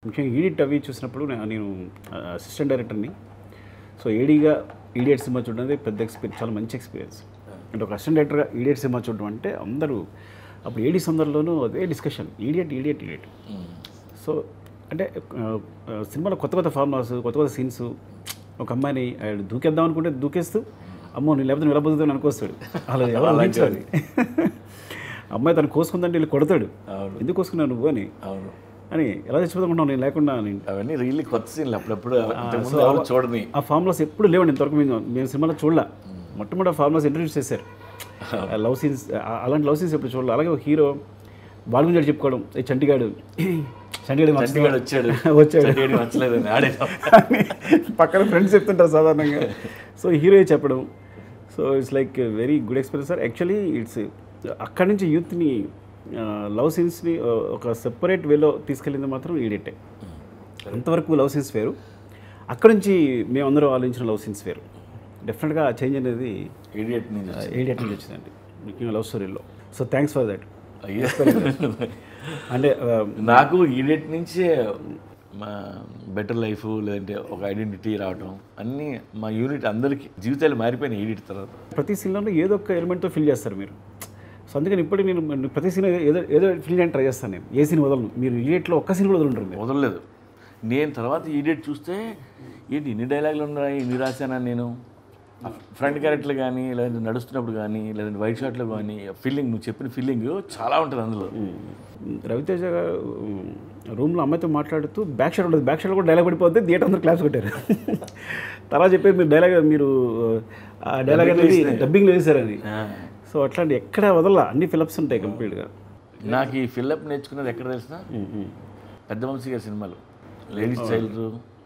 ముఖ్యంగా ఈడిట్ అవి చూసినప్పుడు నే- నేను అసిస్టెంట్ డైరెక్టర్ని సో ఏడీగా ఈడియట్ సినిమా చూడడం అనేది పెద్ద ఎక్స్పీరియన్స్ చాలా మంచి ఎక్స్పీరియన్స్ అంటే ఒక అసిస్టెంట్ డైరెక్టర్గా ఈడియట్ సినిమా చూడడం అంటే అందరూ అప్పుడు ఏడీస్ అందరిలోనూ అదే discussion idiot idiot idiot so అంటే ఆ, ఆ, సినిమాలో కొత్త కొత్త ఫార్ములాస్ కొత్త కొత్త సీన్స్ ఒక అమ్మాయిని ఆయన దూకేద్దాం అనుకుంటే దూకేస్తూ అమ్మో నేను లేకపోతే నువ్వు ఎలా బతుకుతావు అనుకొస్తాడు అలా ఎవరు ఊహించాలి అమ్మాయి తను కోసుకుందంటే వీళ్ళు కొడతాడు అవును. ఎందుకు కోసుకున్నావు నువ్వు అని అవును అని ఎలా చచ్చిపోతానుకుంటున్నావు నేను లేకుండా నేను అవన్నీ రియల్లీ కొత్త సీన్లు అప్పుడప్పుడు ఇంతకుముందు ఎవరు చూడని ఆ ఫార్ములాస్ ఎప్పుడు లేవండి ఇంతవరకు మేము మేము సినిమాలో చూడలే మొట్టమొదటి ఫార్ములాస్ ఇంట్రడ్యూస్ చేశారు లవ్ సీన్స్ అలాంటి లవ్ సీన్స్ ఎప్పుడు చూడాలి అలాగే ఒక హీరో వాళ్ళ గురించి చెప్పుకోవడం ఏ చంటిగాడు చంటిగాడు మార్క్స్ చంటిగాడు వచ్చాడు వచ్చాడు చంటిగాడు నచ్చలేదని ఆడే పక్కన ఫ్రెండ్స్ చెప్తుంటారు సాధారణంగా సో హీరో చెప్పడం so it's like very good experience sir actually it's అక్కడి నుంచి యూత్ని లవ్ సీన్స్ని ఒక సెపరేట్ వేలో తీసుకెళ్ళింది మాత్రం ఈడెట్టే అంతవరకు లవ్ సీన్స్ వేరు అక్కడి నుంచి మేమందరం ఆలోచించిన లవ్ సీన్స్ వేరు డెఫినెట్గా చేంజ్ అనేది ఇడియట్ నుంచి ఏడియట్ నుంచి వచ్చిందండి ముఖ్యంగా లవ్ స్టోరీలో సో థ్యాంక్స్ ఫర్ దట్ అయ్యో అంటే ఆ, నాకు ఈడియట్ నుంచే మా బెటర్ లైఫ్ లేదంటే ఒక ఐడెంటిటీ రావటం అన్నీ మా యూనిట్ అందరికీ జీవితాలు మారిపోయినాయి ఈడిట్ తర్వాత ప్రతి సీన్లో ఏదో ఒక ఎలిమెంట్తో ఫిల్ చేస్తారు మీరు సో అందుకని ఇప్పటికి నేను నేను ప్రతి సీన్ ఏదో ఏదో ఫిల్ చేయడానికి ట్రై చేస్తాను నేను ఏ సీన్ వదలను మీరు ఇడియట్లో ఒక్క సీన్ కూడా వదలంటారు మీరు వదలలేదు నేను తర్వాత ఈడియట్ చూస్తే ఏంటి ఇన్ని డైలాగులు ఉన్నాయి ఇన్ని రాశానా నేను ఫ్రంట్ క్యారెక్టర్లు కానీ లేదంటే నడుస్తున్నప్పుడు కానీ లేదంటే వైట్ షాట్లో కానీ ఫీలింగ్ నువ్వు చెప్పిన ఫీలింగ్ చాలా ఉంటుంది అందులో రవితేజ గారు రూమ్లో అమ్మాయితో మాట్లాడుతూ బ్యాక్ షాట్ ఉంటుంది బ్యాక్ షాట్ కూడా డైలాగ్ పడిపోతే థియేటర్ అందరూ క్లాప్స్ కొట్టారు తర్వాత చెప్పేది మీరు డైలాగ్ మీరు ఆ డైలాగ్ అనేది డబ్బింగ్లో వేశారని సో అట్లాంటి ఎక్కడ వదల అన్ని ఫిలప్స్ ఉంటాయి కంప్లీట్గా నాకు ఈ ఫిల్అప్ నేర్చుకున్నది ఎక్కడ తెలిసిన పెద్ద వంశీ గారి సినిమాలు లేడీస్ చైల్డ్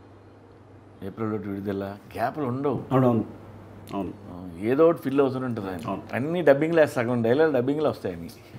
ఏప్రిల్ ఒకటి విడుదల గ్యాప్లు ఉండవు అవునవును అవును ఏదో ఒకటి ఫిల్ అవుతూనే ఉంటుంది ఆయన అన్ని డబ్బింగ్లో సగం డైలాగ్ డబ్బింగ్లో వస్తాయని